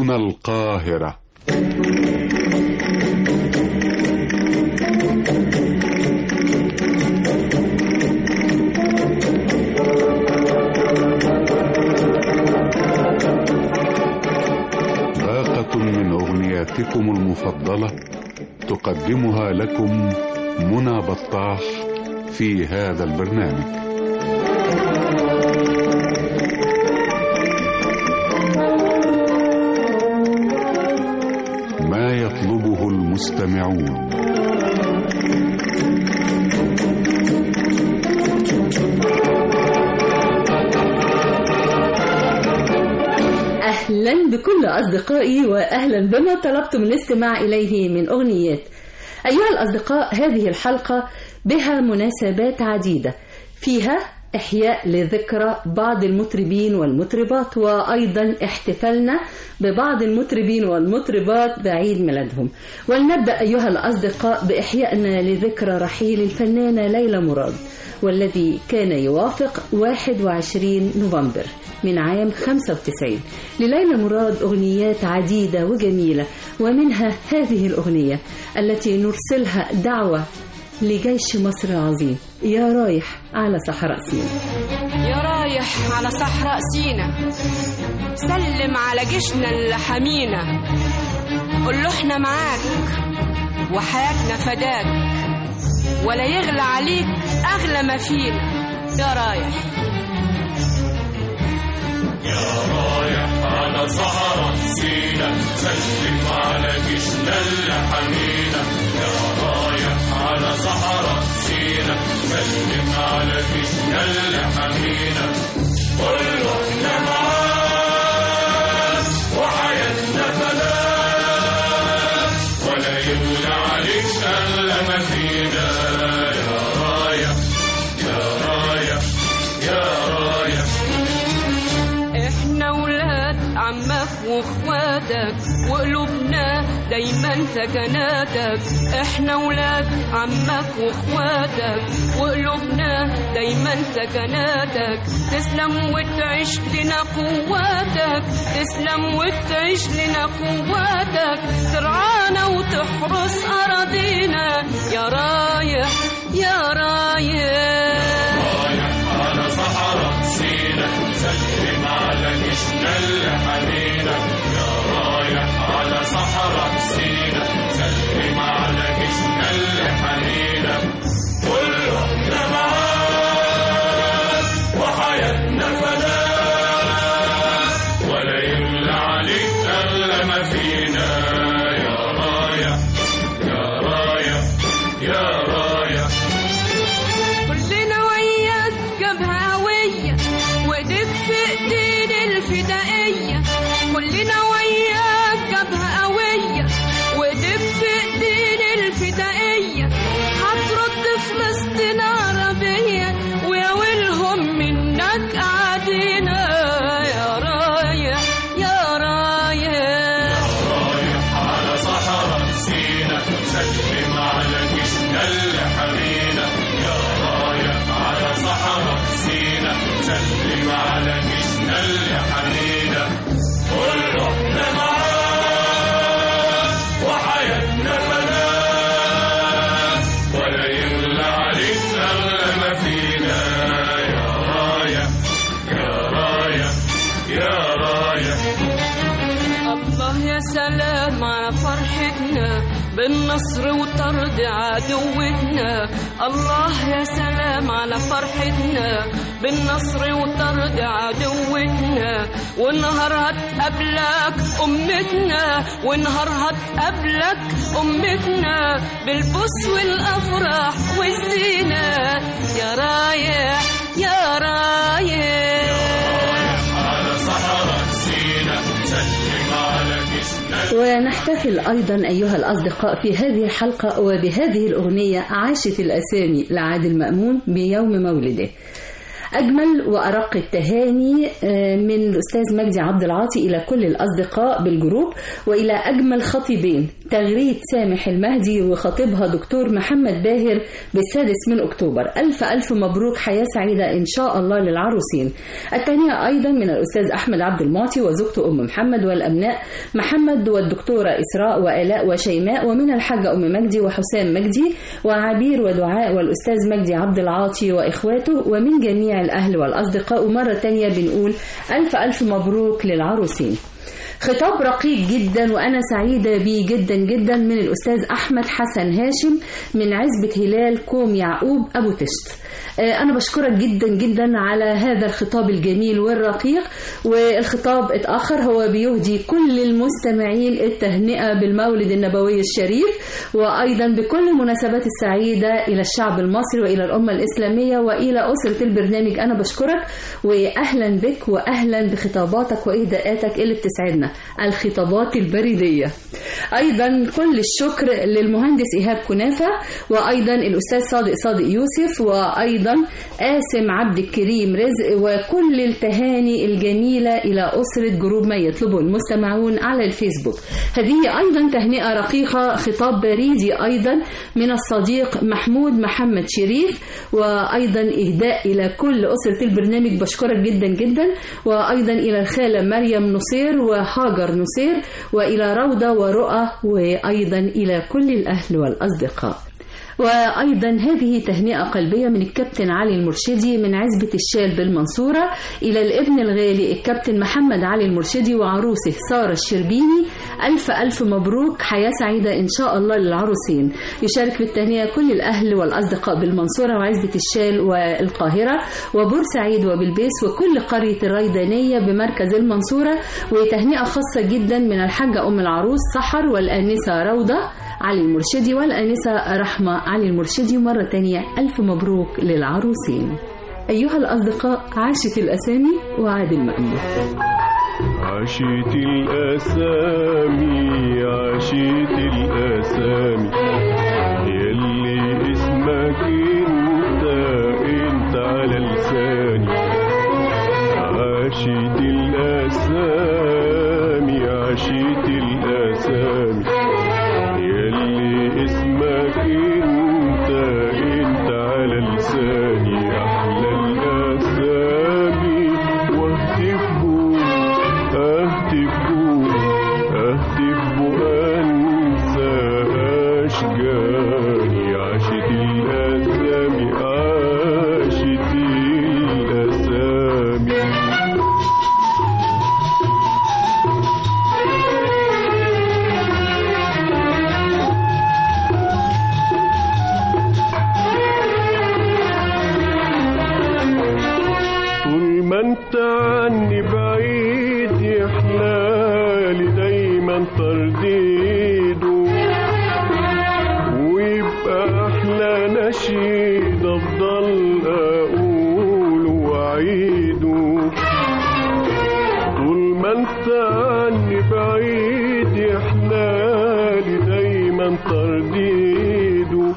هنا القاهرة باقة من أغنياتكم المفضلة تقدمها لكم منى بطاح في هذا البرنامج ما يطلبه المستمعون أهلا بكل أصدقائي وأهلا بما طلبتم الاستماع إليه من أغنيات أيها الأصدقاء هذه الحلقة بها مناسبات عديدة فيها إحياء لذكرى بعض المطربين والمطربات وأيضا احتفلنا ببعض المطربين والمطربات بعيد ميلادهم ولنبدأ أيها الأصدقاء بإحيائنا لذكرى رحيل الفنانة ليلى مراد والذي كان يوافق 21 نوفمبر من عام 95 لليلى مراد أغنيات عديدة وجميلة ومنها هذه الأغنية التي نرسلها دعوة لجيش مصر العظيم يا رايح على صحراء سينا يا رايح على صحراء سينا سلم على جيشنا اللي حمينا قول له احنا معاك وحياتنا فداك ولا يغلى عليك اغلى ما فينا يا رايح يا رايح على صحراء سينا سلم على جيشنا اللي حمينا يا رايح على صحراء سينا سلم على جيشنا اللي حمينا قل له احنا معاك وحياتنا فداك ولا يغلى عليك الا ما فينا يا رايح يا رايح يا رايح احنا ولاد عمك واخواتك وقلوبنا دايما سكناتك احنا ولاد عمك واخواتك وقلوبنا دايما سكناتك تسلم وتعيش لنا قواتك تسلم وتعيش لنا قواتك ترعانا وتحرس اراضينا يا رايح يا رايح رايح على صحراء سينا سلم على جيشنا اللي حمينا يا رايح على صحراء سينا سلم على جيشنا اللي حمينا قل له احنا معاك وحياتنا فداك ولا يملى عليك الا ما فينا يا رايح يا رايح يا رايح كلنا وياك جبهة قوية وايديك في ايدين الفدائية كلنا وياك جبهة قوية وايديك في ايدين الفدائية هترد فلسطين عربية ويا ويلهم منك قاعدينا يا رايح يا رايح رايح على صحراء سينا سلم على جيشنا اللي حمينا يا رايح على صحراء سينا سلم على جيشنا اللي حمينا قل له احنا معاك وحياتنا فداك ولا يغلى عليك اغلى ما فينا يا رايح يا رايح يا رايح الله يا سلام على فرحتنا بالنصر وطرد عدوتنا الله يا سلام على فرحتنا بالنصر وطرد عدوتنا ونهار هتقابلك أمتنا ونهار هتقابلك أمتنا بالبوس والأفراح والزينة يا رايح يا رايح على صحراء سينا سلم على جيشنا ونحتفل أيضا أيها الأصدقاء في هذه الحلقة وبهذه الأغنية عاشت الأسامي لعادل مأمون بيوم مولده أجمل وأرق التهاني آه، من الأستاذ مجدي عبد العاطي إلى كل الأصدقاء بالجروب وإلى أجمل خطيبين تغريد سامح المهدي وخطيبها دكتور محمد باهر بالسادس من أكتوبر ألف ألف مبروك حياة سعيدة إن شاء الله للعروسين التهنئة أيضا من الأستاذ أحمد عبد المعطي وزوجته أم محمد والأبناء محمد والدكتورة إسراء وآلاء وشيماء ومن الحاجة أم مجدي وحسام مجدي وعبير ودعاء والأستاذ مجدي عبد العاطي وإخواته ومن جميع الأهل والأصدقاء ومرة تانية بنقول ألف ألف مبروك للعروسين خطاب رقيق جدا وانا سعيده بيه جدا جدا من الاستاذ احمد حسن هاشم من عزبه هلال كوم يعقوب ابو تشت آه، انا بشكرك جدا جدا على هذا الخطاب الجميل والرقيق والخطاب اتاخر هو بيهدي كل المستمعين التهنئه بالمولد النبوي الشريف وايضا بكل المناسبات السعيده الى الشعب المصري والى الامه الاسلاميه والى اسره البرنامج انا بشكرك واهلا بك واهلا بخطاباتك واهداءاتك اللي بتسعدنا الخطابات البريديه ايضا كل الشكر للمهندس ايهاب كنافه وايضا الاستاذ صادق صادق يوسف وايضا قاسم عبد الكريم رزق وكل التهاني الجميله الى اسره جروب ما يطلبه المستمعون على الفيسبوك هذه ايضا تهنئه رقيقه خطاب بريدي ايضا من الصديق محمود محمد شريف وايضا اهداء الى كل اسره البرنامج بشكرك جدا جدا وايضا الى الخاله مريم نصير وهاجر نصير والى روضه ورؤى وايضا الى كل الاهل والاصدقاء وأيضا هذه تهنئة قلبية من الكابتن علي المرشدي من عزبة الشال بالمنصورة إلى الابن الغالي الكابتن محمد علي المرشدي وعروسه سارة الشربيني ألف ألف مبروك حياة سعيدة إن شاء الله للعروسين يشارك في التهنئة كل الأهل والأصدقاء بالمنصورة وعزبة الشال والقاهرة وبورسعيد وبلبيس وكل قرية الريدانية بمركز المنصورة وتهنئة خاصة جدا من الحاجة أم العروس سحر والآنسة روضة علي المرشدي والآنسة رحمة علي المرشدي مرة تانية ألف مبروك للعروسين أيها الأصدقاء عاشت الأسامي وعاد المأمون عشيت الأسامي عشيت الأسامي يلي اسمك انت انت على لساني عشيت الأسامي عشيت الأسامي يلي اسمك انت انت على لساني أحلى الأسامي واهتف أهتف أهتف أنسى أشجاني عاشت الأسامي عاشت الأسامي طول ما انت عني بعيد يحلالي دايما ترديده ويبقى احلى نشيد افضل اقوله واعيده طول ما انت عني بعيد يحلالي دايما ترديده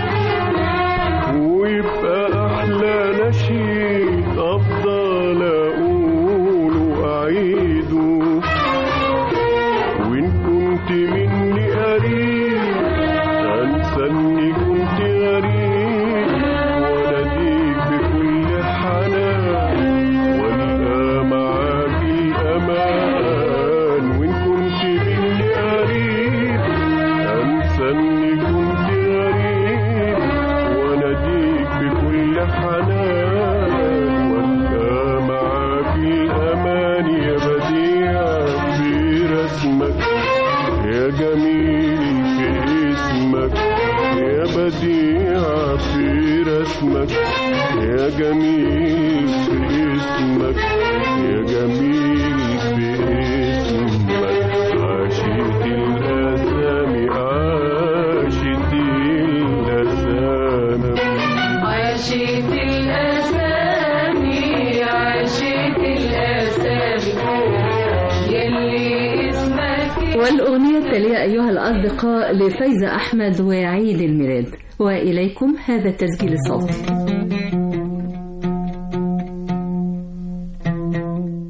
ويبقى احلى نشيد افضل اقول واعيده وان كنت مني قريب انسى اني كنت غريب واناديك بكل حنان والقى معاك الامان وان كنت مني قريب انسى اني كنت غريب واناديك بكل حنان والقى معاك الامان يا بديع في رسمك يا جميل في اسمك يا بديع في رسمك يا جميل في اسمك يا جميل في اسمك عاشت الأسامي عاشت الأسامي عاشت الأسامي عاشت الأسامي يلي اسمك والأغنية التالية أيها الأصدقاء لفايزة أحمد وعيد الميلاد وإليكم هذا التسجيل الصوتي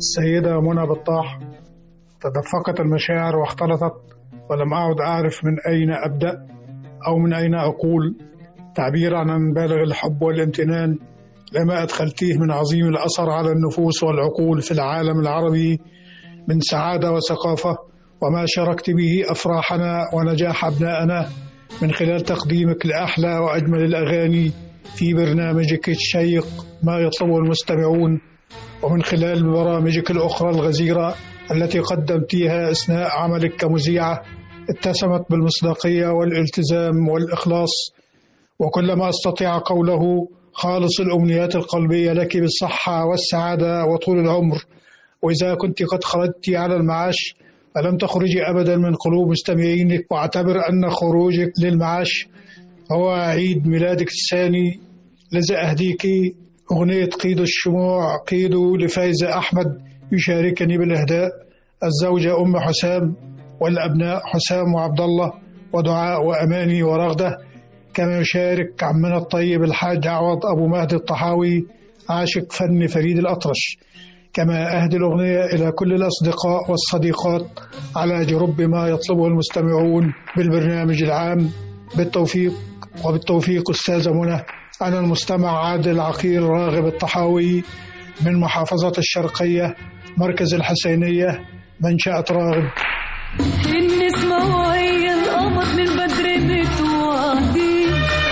السيدة منى بطاح تدفقت المشاعر واختلطت ولم أعد أعرف من أين أبدأ أو من أين أقول تعبيرا عن بالغ الحب والامتنان لما أدخلتيه من عظيم الأثر على النفوس والعقول في العالم العربي من سعادة وثقافة وما شاركت به أفراحنا ونجاح أبنائنا من خلال تقديمك لأحلى وأجمل الأغاني في برنامجك الشيق ما يطلبه المستمعون ومن خلال برامجك الأخرى الغزيرة التي قدمتيها أثناء عملك كمذيعة اتسمت بالمصداقية والالتزام والإخلاص وكلما أستطيع قوله خالص الأمنيات القلبية لك بالصحة والسعادة وطول العمر وإذا كنت قد خرجت على المعاش فلم تخرجي أبدا من قلوب مستمعينك واعتبر أن خروجك للمعاش هو عيد ميلادك الثاني لذا أهديك أغنية قيد الشموع قيدوا لفايزة أحمد يشاركني بالإهداء الزوجة أم حسام والأبناء حسام وعبد الله ودعاء وأماني ورغدة كما يشارك عمنا الطيب الحاج عوض أبو مهدي الطحاوي عاشق فن فريد الأطرش كما أهدي الأغنية إلى كل الأصدقاء والصديقات على جرب ما يطلبه المستمعون بالبرنامج العام بالتوفيق وبالتوفيق أستاذة منى أنا المستمع عادل العقيل راغب الطحاوي من محافظة الشرقية مركز الحسينية منشأة راغب النسمة وهي القمر من بدر بتوعدي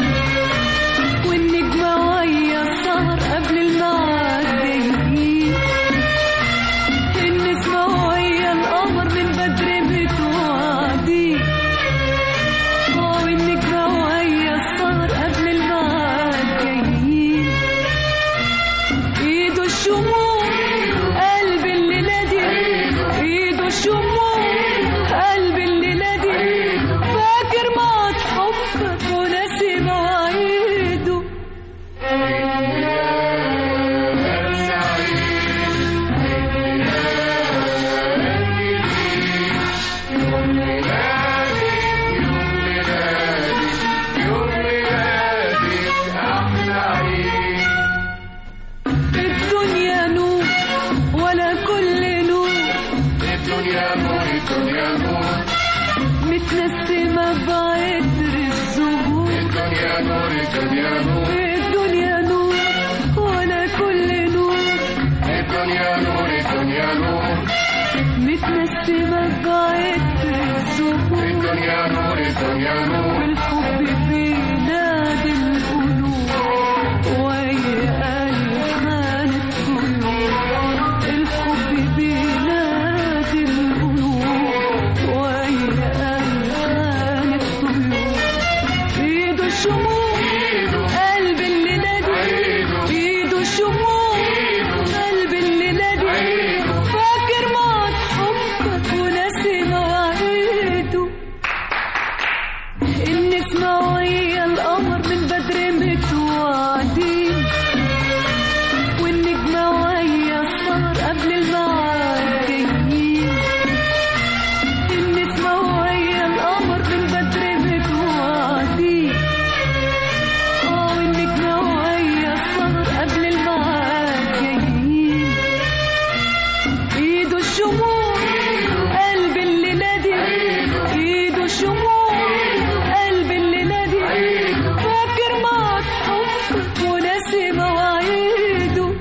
والنجمة وهي السهر قبل الميعاد جايين النسمة وهي القمر من بدر بتوعدي والنجمة وهي السهر قبل الميعاد جايين ايده الشموع قلب اللي نادي ايده الشموع قلب اللي نادي فاكر ما حبك وناسي مواعيده الدنيا نور ولا كل نور متنسمة بعطر الزهور الدنيا نور ولا كل نور متنسمة بعطر الزهور والحب بينادي القلوب ويا ألحان الطيور الحب بينادي القلوب ويا ألحان الطيور ايده الشموع قلب اللي نادي ايده الشموع قلب اللي نادي فاكر ما حبك وناسي مواعيده النسمة وهي القمر من بدر متوعدين والنجمة وهي السهر قبل الميعاد جايين النسمة وهي القمر من بدر متوعدين اه والنجمة وهي السهر قبل الميعاد جايين ايده الشموع قلب اللي نادي ايده الشموع قلب اللي نادي فاكر ما حبك وناسي مواعيده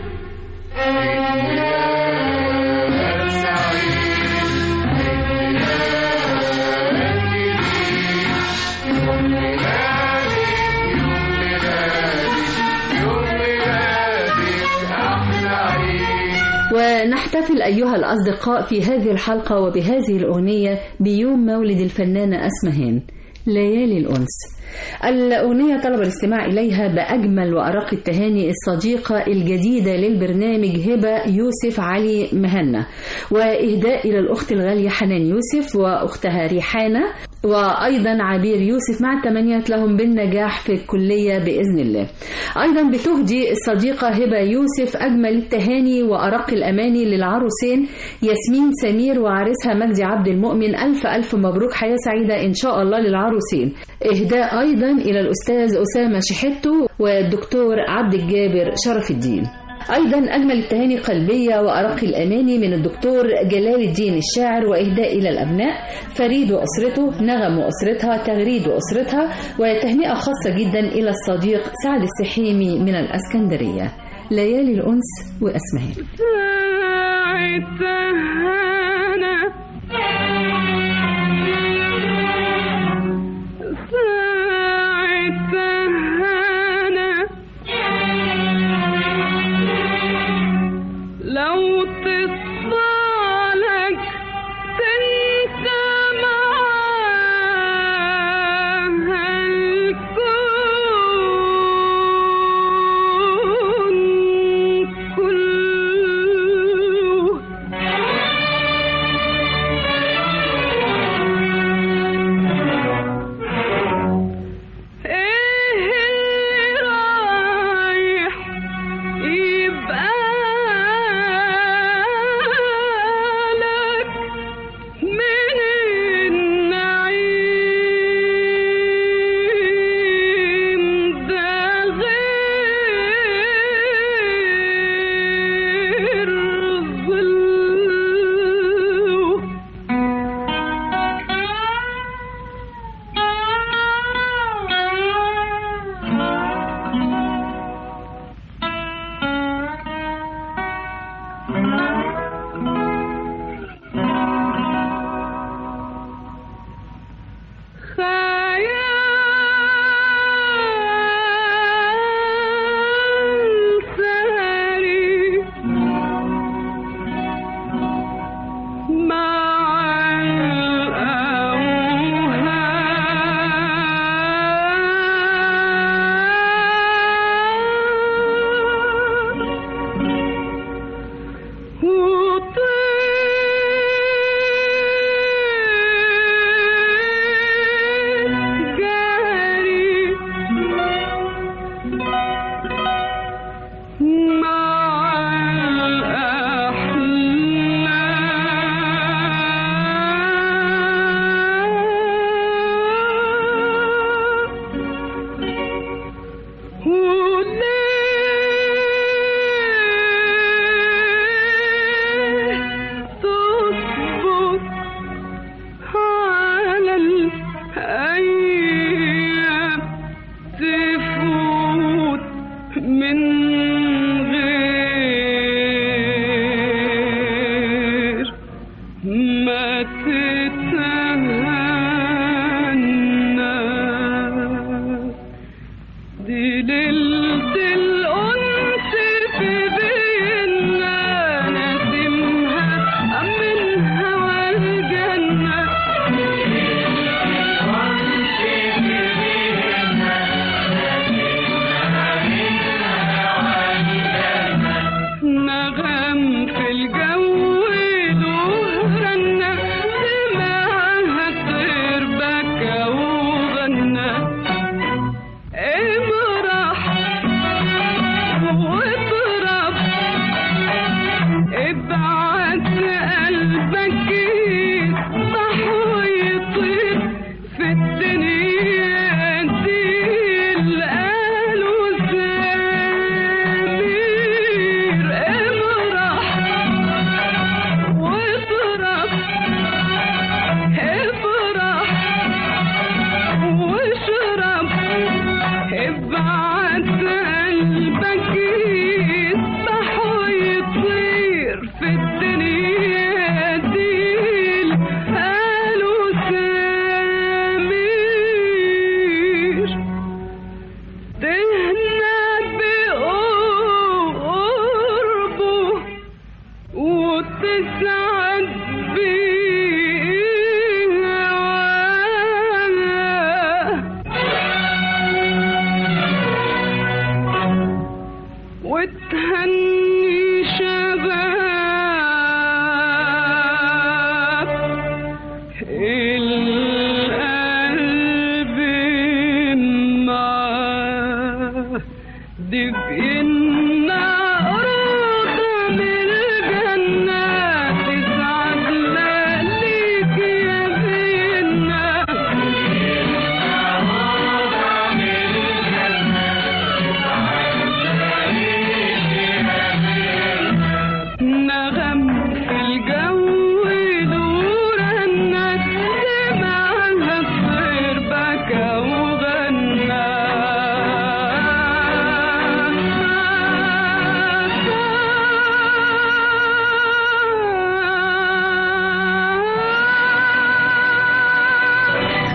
ونحتفل أيها الأصدقاء في هذه الحلقة وبهذه الأغنية بيوم مولد الفنانة أسمهان ليالي الأنس الأغنية طلب الاستماع إليها بأجمل وأرق التهاني الصديقة الجديدة للبرنامج هبة يوسف علي مهنا وإهداء إلى الأخت الغالية حنان يوسف وأختها ريحانة وأيضا عبير يوسف مع التمنيات لهم بالنجاح في الكلية بإذن الله أيضا بتهدي الصديقة هبة يوسف أجمل التهاني وأرق الأماني للعروسين ياسمين سمير وعريسها مجدي عبد المؤمن ألف ألف مبروك حياة سعيدة إن شاء الله للعروسين إهداء أيضا إلى الأستاذ أسامة شحتو والدكتور عبد الجابر شرف الدين أيضا أجمل التهاني قلبية وأرق الأماني من الدكتور جلال الدين الشاعر وإهداء إلى الأبناء فريد وأسرته نغم وأسرتها تغريد وأسرتها وتهنئة خاصة جدا إلى الصديق سعد السحيمي من الأسكندرية ليالي الأنس وأسمهان لو تصفى لك تنسى معاها الكون كله ايه اللي رايح يبقى لك من النعيم ده غير ظله خيال ساري مع الأوهام وطير جاري مع الأحلام وليه تصبر على الأيام تفوت من غير ما تتهنى دي ليلة الأنس في بينا نسمها منها والجنة نغم في الجو له رنة سمعها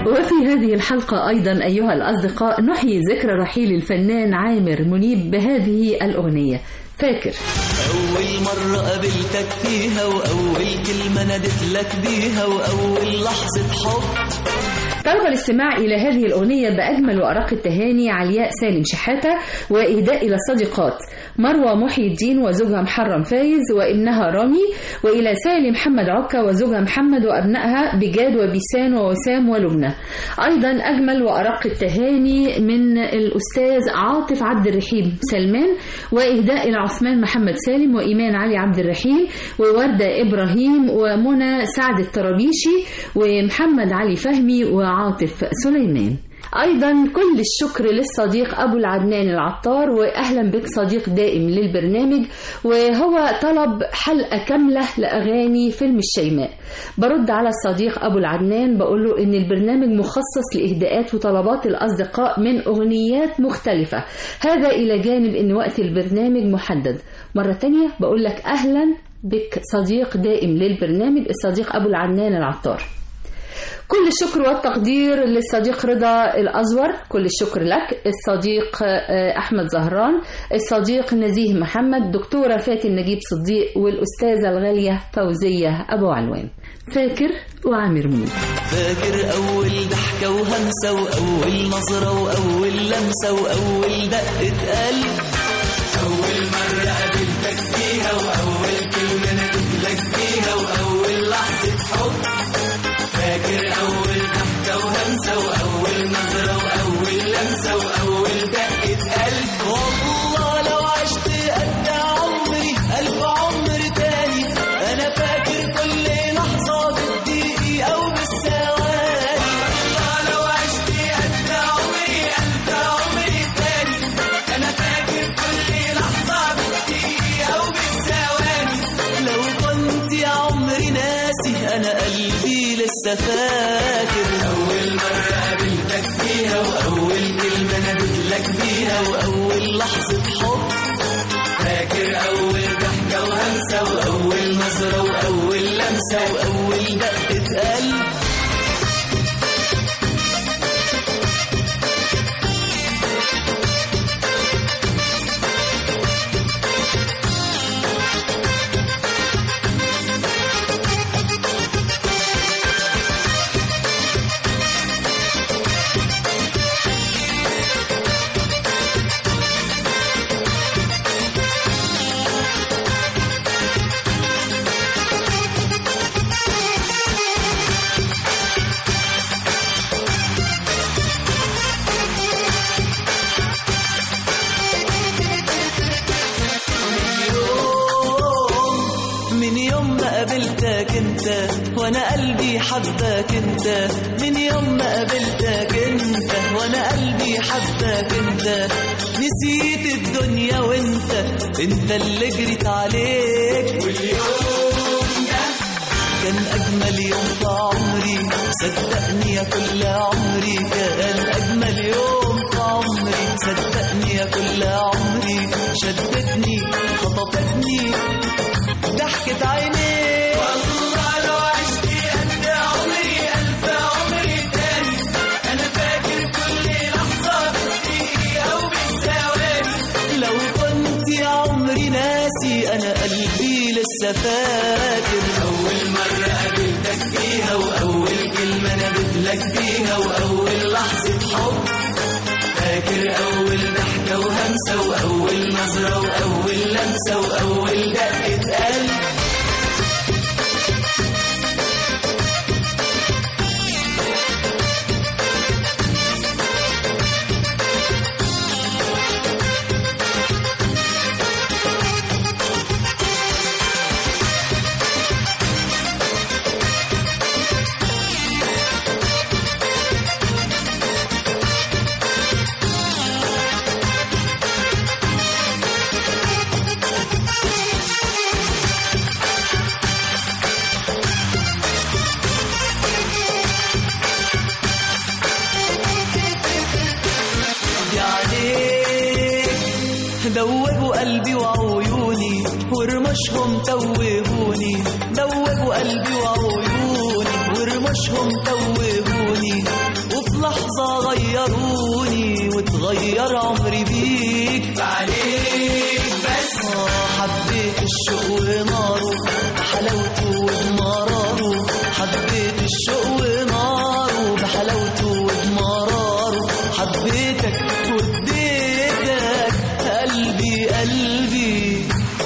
وفي هذه الحلقة أيضا أيها الأصدقاء نحيي ذكرى رحيل الفنان عامر منيب بهذه الأغنية فاكر أول مرة قابلتك فيها وأول كلمة نادت لك بيها وأول لحظة حب طلب الاستماع إلى هذه الأغنية بأجمل وأرق التهاني علياء سالم شحاتة وإهداء إلى الصديقات مروة محي الدين وزوجها محرم فايز وابنها رامي وإلى سالم محمد عكا وزوجها محمد وأبنائها بجاد وبيسان ووسام ولبنى أيضا أجمل وأرق التهاني من الأستاذ عاطف عبد الرحيم سلمان وإهداء إلى عثمان محمد سالم وإيمان علي عبد الرحيم ووردة إبراهيم ومنى سعد الطرابيشي ومحمد علي فهمي وعاطف سليمان أيضا كل الشكر للصديق أبو العدنان العطار وأهلا بك صديق دائم للبرنامج وهو طلب حلقة كاملة لأغاني فيلم الشيماء برد على الصديق أبو العدنان بقول له إن البرنامج مخصص لإهداءات وطلبات الأصدقاء من أغنيات مختلفة هذا إلى جانب إن وقت البرنامج محدد مرة تانية بقول لك أهلا بك صديق دائم للبرنامج الصديق أبو العدنان العطار كل الشكر والتقدير للصديق رضا الأزور كل الشكر لك الصديق آه، أحمد زهران الصديق نزيه محمد دكتورة فاتن نجيب صديق والأستاذة الغالية فوزية أبو علوان فاكر وعامر منيب فاكر أول ضحكة وهمسة وأول نظرة وأول لمسة وأول دقة قلب أول مرة قابلتك فيها وأول كلمة ناديت لك فيها وأول لحظة حب فاكر أول ضحكة وهمسة وأول نظرة وأول لمسة وأول دقة قلب والله لو عشت قد عمري ألف عمر تاني أنا فاكر كل لحظة بالدقيقة أو بالثواني والله لو عشت قد عمري ألف عمر تاني أنا فاكر كل لحظة بالدقيقة أو بالثواني لو كنت يا عمري ناسي أنا قلبي لسه فاكر أول مرة قابلتك فيها وأول كلمة ناديت لك بيها وأول لحظة حب فاكر أول ضحكة وهمسة وأول نظرة وأول لمسة وأول دقة قلب من يوم ما قابلتك انت وانا قلبي حبك انت من يوم ما قابلتك انت وانا قلبي حبك انت نسيت الدنيا وانت انت اللي جريت عليك واليوم ده كان اجمل يوم في عمري صدقني يا كل عمري كان اجمل يوم في عمري صدقني يا كل عمري شدتني خطفتني ضحكة عينيك والله لو عشت قد عمري ألف عمري تاني أنا فاكر كل لحظة بالدقيقة أو بالثواني لو كنت يا عمري ناسي أنا قلبي لسه فاكر أول مرة قابلتك فيها وأول كلمة ناديت لك فيها وأول لحظة حب فاكر أول ضحكة وهمسة وأول نظرة وأول لمسة وأول دقة قلب يا عليك دوبوا قلبي وعيوني ورمشهم توهوني دوبوا قلبي وعيوني ورمشهم توهوني لحظة غيروني وتغير عمري بيك عليك بس آه حبيت الشوق وناره بحلاوته وبمراره حبيت الشوق وناره بحلاوته وبمراره حبيتك واديتك قلبي قلبي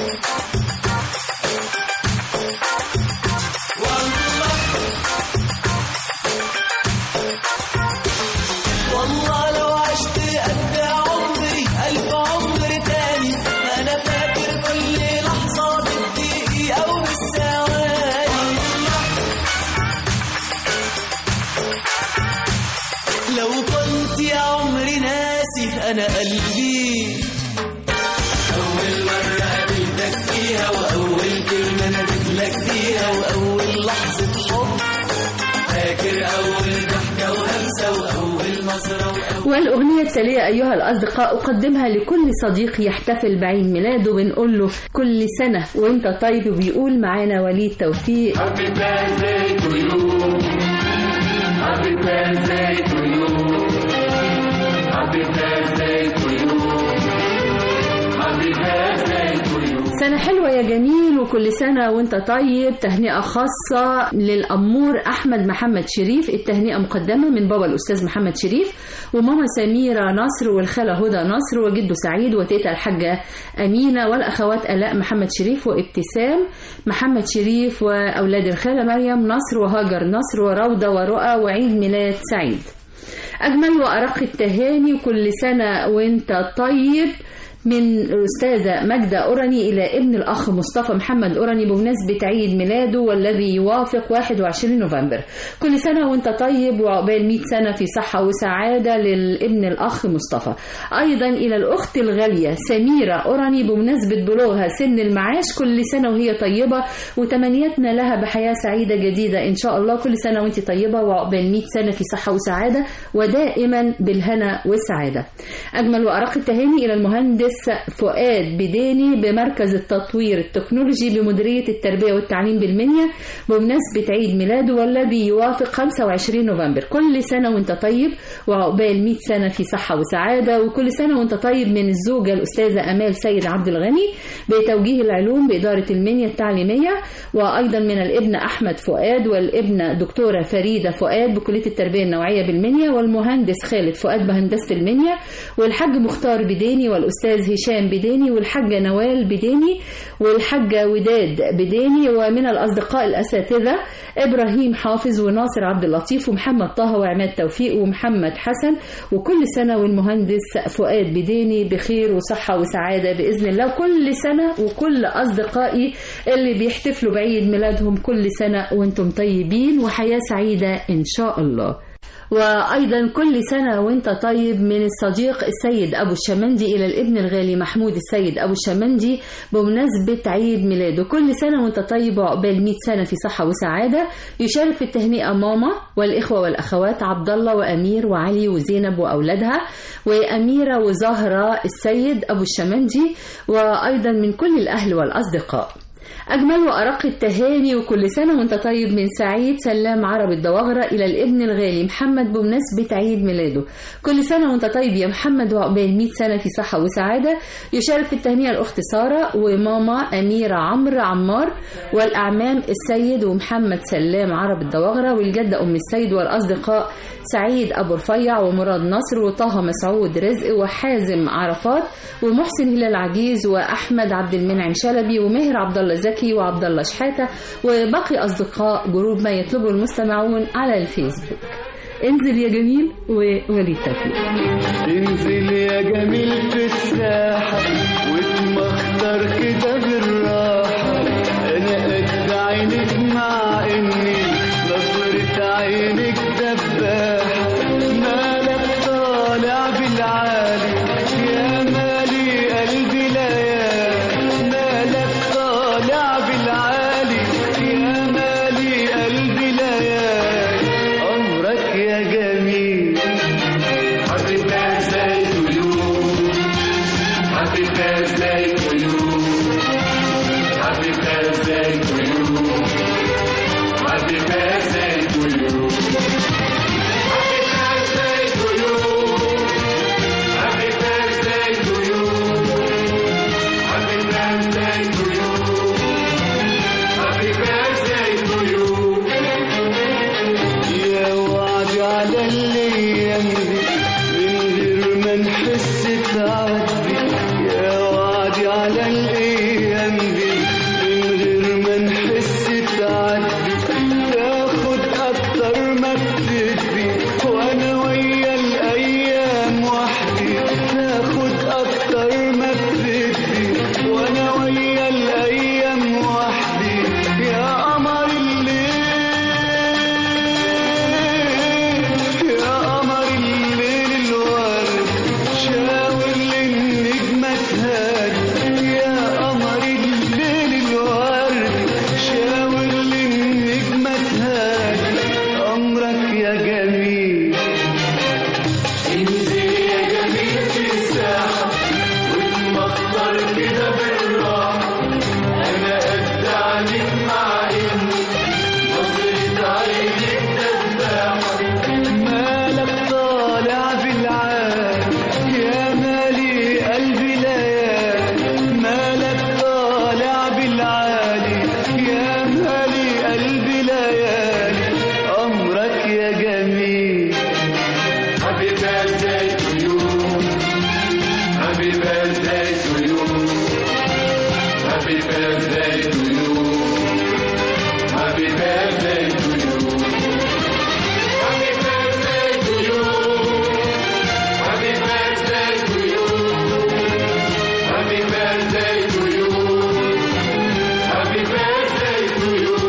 والله لو عشت قد عمري ألف عمر تاني أنا فاكر كل لحظة بالدقيقة وبالثواني لو كنت يا عمري ناسي أنا قلبي أول مرة قابلتك فيها وأول كلمة ناديتلك فيها وأول لحظة حب فاكر أول ضحكة وهمسة وأول نظرة وأول والأغنية التالية أيها الأصدقاء أقدمها لكل صديق يحتفل بعيد ميلاده بنقول له كل سنة وأنت طيب وبيقول معانا وليد توفيق Happy birthday to you. Happy birthday to you. Happy birthday to you. Happy birthday to you. سنة حلوة يا جميل وكل سنة وانت طيب تهنئة خاصة للأمور أحمد محمد شريف التهنئة مقدمة من بابا الأستاذ محمد شريف وماما سميرة نصر والخالة هدى نصر وجده سعيد وتيتا الحاجة أمينة والأخوات آلاء محمد شريف وابتسام محمد شريف وأولاد الخالة مريم نصر وهاجر نصر وروضة ورؤى وعيد ميلاد سعيد أجمل وأرق التهاني وكل سنة وانت طيب من الأستاذة ماجدة أوراني إلى ابن الأخ مصطفى محمد أوراني بمناسبة عيد ميلاده والذي يوافق 21 نوفمبر كل سنة وانت طيب وعقبال 100 سنة في صحة وسعادة للابن الأخ مصطفى أيضا إلى الأخت الغالية سميرة أوراني بمناسبة بلوغها سن المعاش كل سنة وهي طيبة وتمنياتنا لها بحياة سعيدة جديدة إن شاء الله كل سنة وانت طيبة وعقبال 100 سنة في صحة وسعادة ودائما بالهنا والسعادة أجمل وأرق التهاني إلى المهندس فؤاد بداني بمركز التطوير التكنولوجي بمديرية التربية والتعليم بالمنيا بمناسبة عيد ميلاده والذي يوافق 25 نوفمبر كل سنة وانت طيب وعقبال 100 سنة في صحة وسعادة وكل سنة وانت طيب من الزوجة الأستاذة أمال سيد عبد الغني بتوجيه العلوم بإدارة المنيا التعليمية وأيضا من الابن أحمد فؤاد والابنة دكتورة فريدة فؤاد بكلية التربية النوعية بالمنيا والمهندس خالد فؤاد بهندسة المنيا والحاج مختار بداني والأستاذ هشام بداني والحاجة نوال بداني والحاجة وداد بداني ومن الأصدقاء الأساتذة إبراهيم حافظ وناصر عبد اللطيف ومحمد طه وعماد توفيق ومحمد حسن وكل سنة والمهندس فؤاد بداني بخير وصحة وسعادة بإذن الله كل سنة وكل أصدقائي اللي بيحتفلوا بعيد ميلادهم كل سنة وانتم طيبين وحياة سعيدة إن شاء الله وأيضا كل سنة وانت طيب من الصديق السيد أبو الشمندي إلى الابن الغالي محمود السيد أبو الشمندي بمناسبة عيد ميلاده كل سنة وانت طيب وعقبال 100 سنة في صحة وسعادة يشارك في التهنئة ماما والإخوة والأخوات عبد الله وأمير وعلي وزينب وأولادها وأميرة وزهرة السيد أبو الشمندي وأيضا من كل الأهل والأصدقاء أجمل وأرق التهاني وكل سنة وأنت طيب من سعيد سلام عرب الدواغرة إلى الابن الغالي محمد بمناسبة عيد ميلاده كل سنة وأنت طيب يا محمد وعقبال 100 سنة في صحة وسعادة يشارك في التهنئة الأخت سارة وماما أميرة عمرو عمار والأعمام السيد ومحمد سلام عرب الدواغرة والجدة أم السيد والأصدقاء سعيد أبو رفيع ومراد نصر وطه مسعود رزق وحازم عرفات ومحسن هلال عجيز وأحمد عبد المنعم شلبي وماهر عبد الله زكي وعبد الله شحاتة وباقي أصدقاء جروب ما يطلبه المستمعون على الفيسبوك انزل يا جميل ووليد توفيق انزل يا جميل في الساحة واتمخطر كده بالراحة أنا قد عينك مع إني نظرة عينك دباحة مالك طالع بالعالي يا مالي قلبي ليالي مالك طالع بالعالي يا مالي قلبي ليالي عمرك يا جميل Happy birthday to you. Happy birthday to you. Happy birthday to you. Happy birthday to you. Happy birthday نحس تعدي يا وعدي على الايام دي من غير ما نحس تعدي تاخد اكتر ما بتدي وانا ويا الايام وحدي تاخد اكتر ما بتدي وانا ويا الايام وحدي يا قمر الليل يا قمر الليل الورد شاور للنجمة تهادي يا قمر الليل الورد شاور للنجمة تهادي أمرك يا جميل انزل يا جميل في الساحة واتمخطر كده بالراحة أنا قد عليك مع إني نظرة عينك دباحة مالك طالع بالعال يا مالي قلبي ليالي مالك طالع بالعالي يا مالي قلبي ليالي أمرك يا جميل Happy birthday to you Happy birthday to you Happy birthday to you Happy birthday to you Happy birthday to you Happy birthday to you Happy birthday to you Happy birthday to you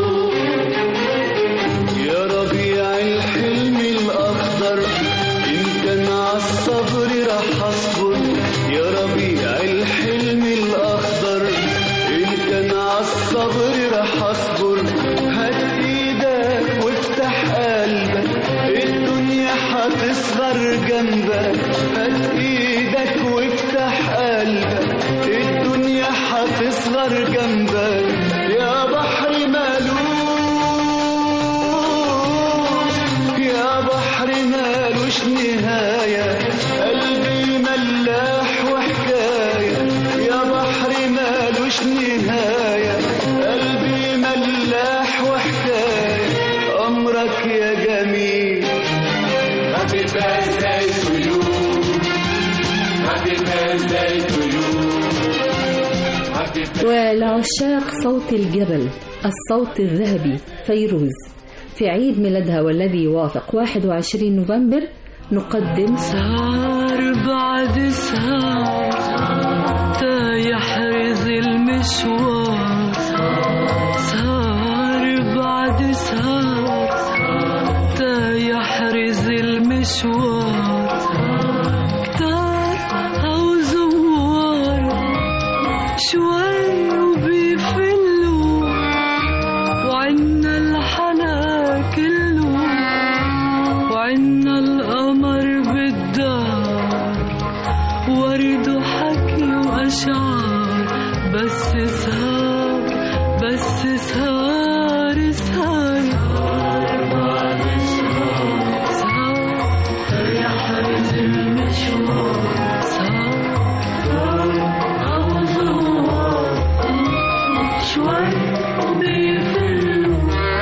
يا ربيع الحلم الأخضر إن كان عالصبر راح أصبر يا ربيع الحلم الأخضر إن كان عالصبر راح أصبر هات إيدك وافتح قلبك الدنيا هتصغر جنبك هات إيدك وافتح قلبك الدنيا هتصغر جنبك يا بحر مالوش يا بحر مالوش نهاية قلبي ملاح وحكاية يا بحر مالوش نهاية قلبي ملاح وحكاية أمرك يا جميل Happy birthday to you Happy birthday to you Happy ولعشاق صوت الجبل الصوت الذهبي فيروز في عيد ميلادها والذي يوافق 21 نوفمبر نقدم سهر بعد سهر تا يحرز المشوار سهر بعد سهر تا يحرز المشوار كتار أو زوار شوي وبيفلوا وعنا الحلا كله وعنا القمر بالدار ورد وحكي وأشعار بس سهر بس سهر سهر سهر يحرز المشوار سهر أو زوار شوي وبيفلوا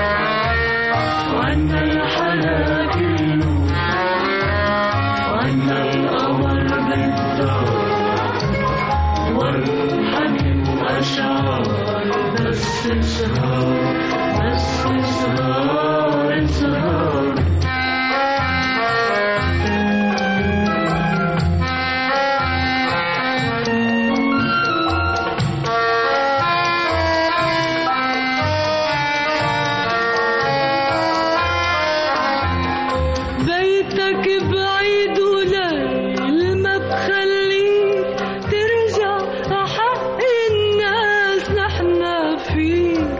وعنا الحلا كله وعنا القمر بالدار والحكي وأشعار بس سهر بس سهر سهر بيتك بعيد وليل ما بخليك ترجع أحق الناس نحنا فيك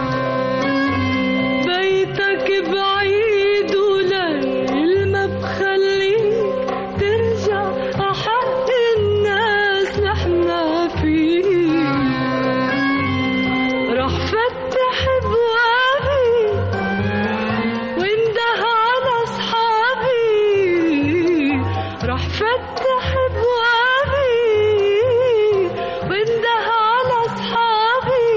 بيتك بعيد وليل ما بخليك ترجع أحق الناس نحنا فيك رح فتح بوابي وانده على اصحابي رح فتح بوابي وانده على اصحابي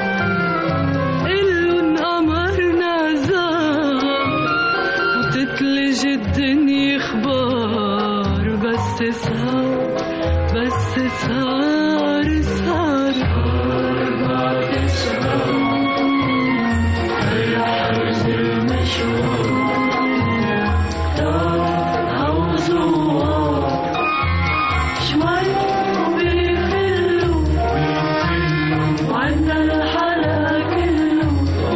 قلن قمرنا زار وتتلج الدنيا اخبار بس سهر بس سهر سهر بعد سهر هيحرز المشوار أو زوار شوي بيفلوا وعنا الحلا كله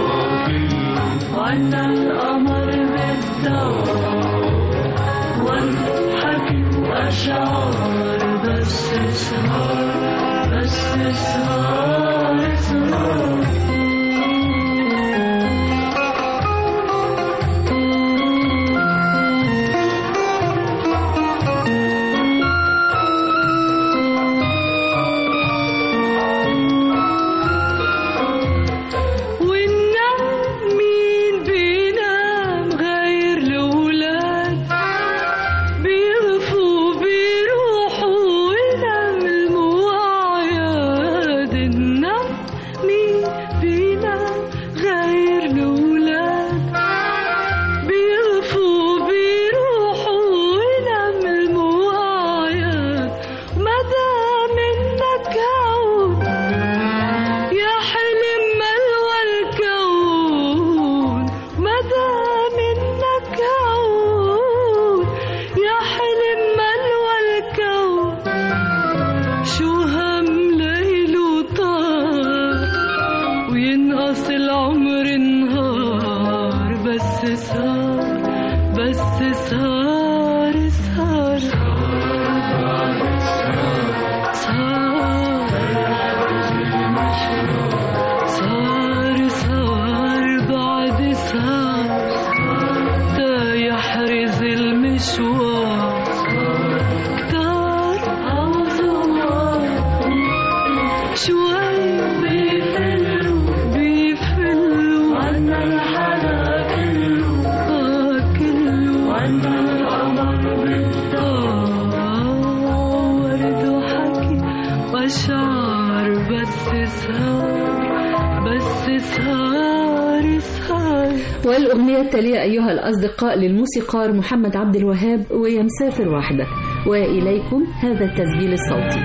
وعنا القمر بالدور والحكي وأشعار بس سهر بس سهر سهر وننام مين بينام غير الولاد بيغفوا بيروحوا ونام المواعيد ننام مين بينام غير الولاد بيغفوا بيروحوا ونام المواعيد مدام انك عود يا حلم ملوى الكون مدام انك عود يا حلم ملوى الكون شو هم ليل وطار وينقص العمر نهار بس سهر بس سهر سهر سهر سهر بعد سهر تا يحرز المشوار كتار عوزوار شوي بيفلوا بيفلوا عنا الحلا كله آه كله عنا القمر بالدار ورد وحكي وأشعار بس سهر بس سهر سهر والأغنية التالية أيها الأصدقاء للموسيقار محمد عبد الوهاب ويا مسافر وحدك وإليكم هذا التسجيل الصوتي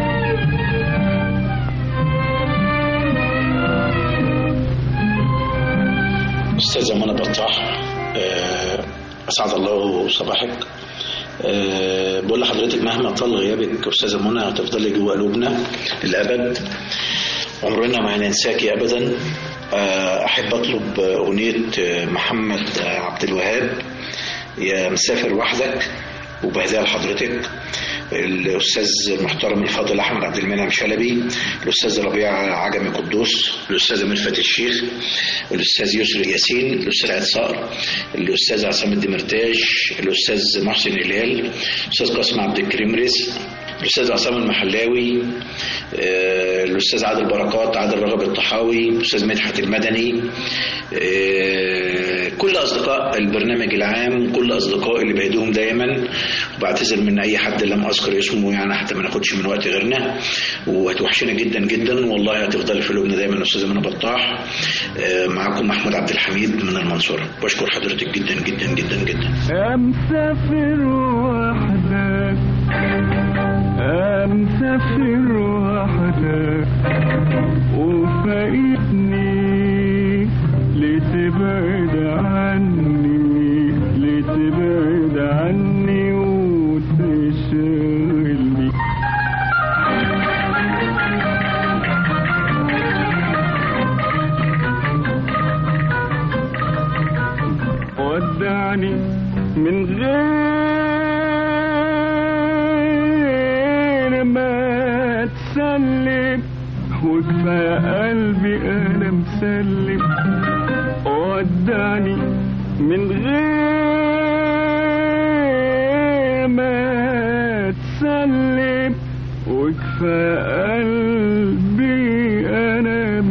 أستاذة منى بطاح آه، أسعد الله صباحك آه، بقول لحضرتك مهما طال غيابك أستاذة منى هتفضلي جوه قلوبنا للأبد عمرنا ما هننساكي أبدا آه، أحب أطلب أغنية آه، محمد عبد الوهاب يا مسافر وحدك وبهديها لحضرتك الاستاذ المحترم الفاضل احمد عبد المنعم شلبي الاستاذ ربيع عجمي قدوس الاستاذ ملفت الشيخ الاستاذ يسر ياسين الاستاذ عيد صقر الاستاذ عصام الدمرتاج الاستاذ محسن هلال الاستاذ قاسم عبد الكريم رزق الاستاذ عصام المحلاوي آه، الاستاذ عادل بركات عادل رغب الطحاوي الاستاذ مدحت المدني آه، كل اصدقاء البرنامج العام كل اصدقائي اللي بهديهم دايما وبعتذر من اي حد لم اذكر اسمه يعني حتى ما ناخدش من وقت غيرنا وهتوحشنا جدا جدا والله هتفضل في قلوبنا دايما استاذه منى بطاح آه، معاكم محمود عبد الحميد من المنصوره بشكر حضرتك جدا جدا جدا جدا يا مسافر وحدك يا مسافر وحدك وفايتني لتبعد عني لتبعد عني وتشغلني ودعني من غير ما تسلم وكفاية قلبي انا مسلم ودعني من غير ما تسلم وكفاية قلبي انا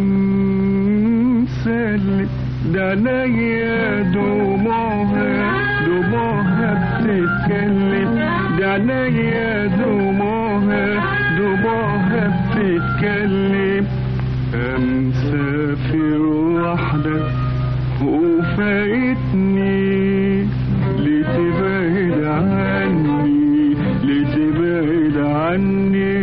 مسلم ده عينيا دموعها دموعها بتتكلم ده عينيا دموعها دموعها بتتكلم مسافر وحدك وفايتني لتبعد عني لتبعد عني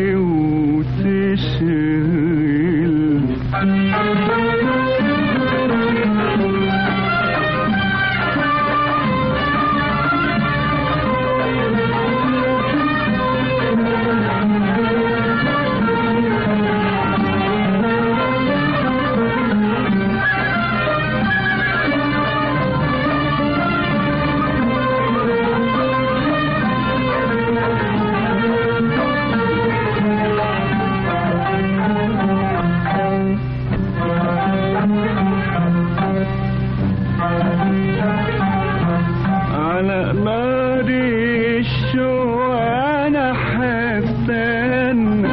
نار الشوق انا هستنى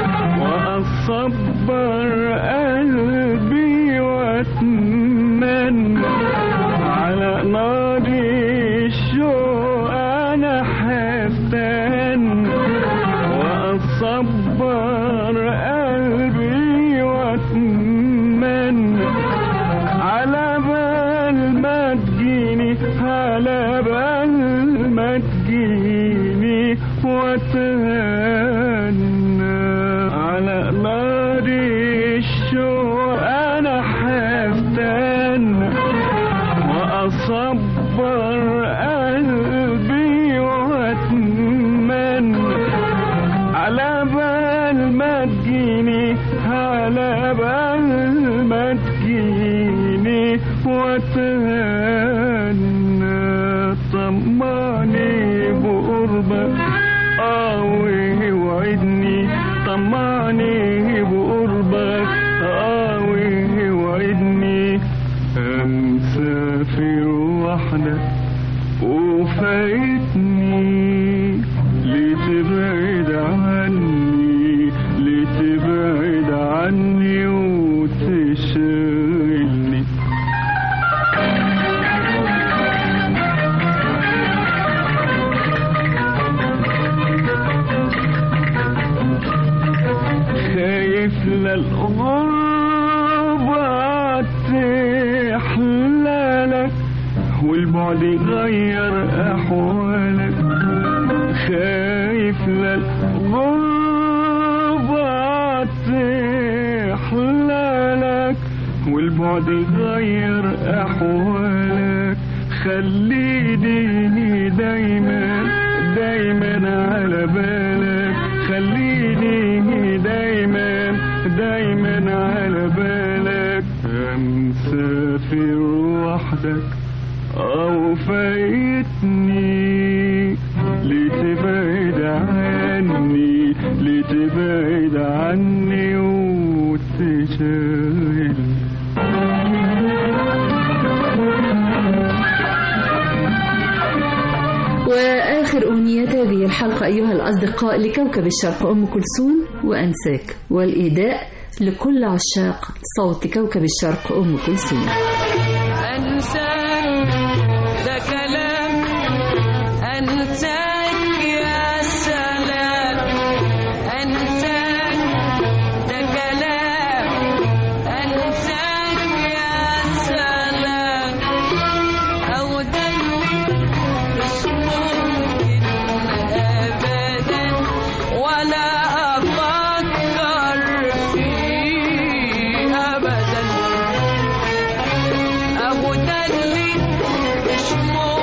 واصبر قلبي واتمنى على نار الشوق انا هستنى واصبر قلبي واتمنى على بال ما تجيني على بال ما تجيني واتهنى على نار الشوق انا هستنى واصبر قلبي واتمنى على بال ما تجيني على بال ما تجيني واتهنى طمعني بقربك اه وعدني طمعني بقربك اه وعدني امسافر وحدك وفايتني لتبعد عني لتبعد عني وتشغلني خايف للغربة تحلالك والبعد يغير أحوالك خايف للغربة تحلالك والبعد يغير أحوالك خليني دايما دايما على بالك خليني دايما دايما على بالك مسافر وحدك أو فايتني لتبعد عني لتبعد عني وتشغلني وآخر أغنية هذه الحلقة أيها الأصدقاء لكوكب الشرق أم كلثوم وأنساك والإيداء لكل عشاق صوت كوكب الشرق أم كلثوم أنساك ده كلام أنساك يا سلام أنساك ده كلام أنساك يا سلام أو دمي مش ممكن أبدا ولا أفكر فيه أبدا أبو دلي مش ممكن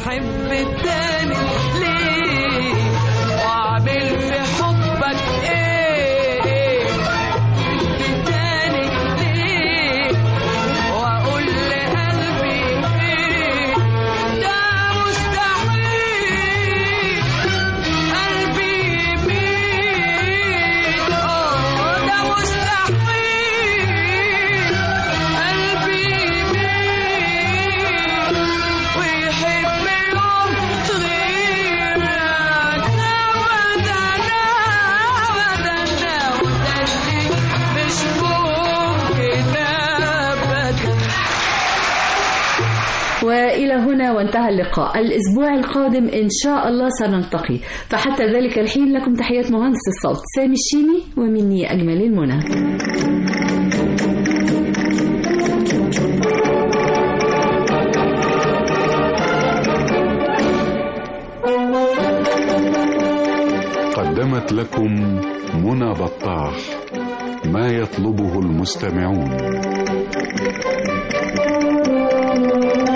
احب التاني ليه واعمل في حبك ايه التاني ليه واقول لقلبي ايه ده مستحيل قلبي يميل اه ده مستحيل قلبي يميل ويحب يوم غيرك ابدا ابدا وده اللي مش ممكن ابدا وإلى هنا وانتهى اللقاء الأسبوع القادم إن شاء الله سنلتقي فحتى ذلك الحين لكم تحيات مهندس الصوت سامي الشيمي ومني أجمل المنى قدمت لكم منى بطاح ما يطلبه المستمعون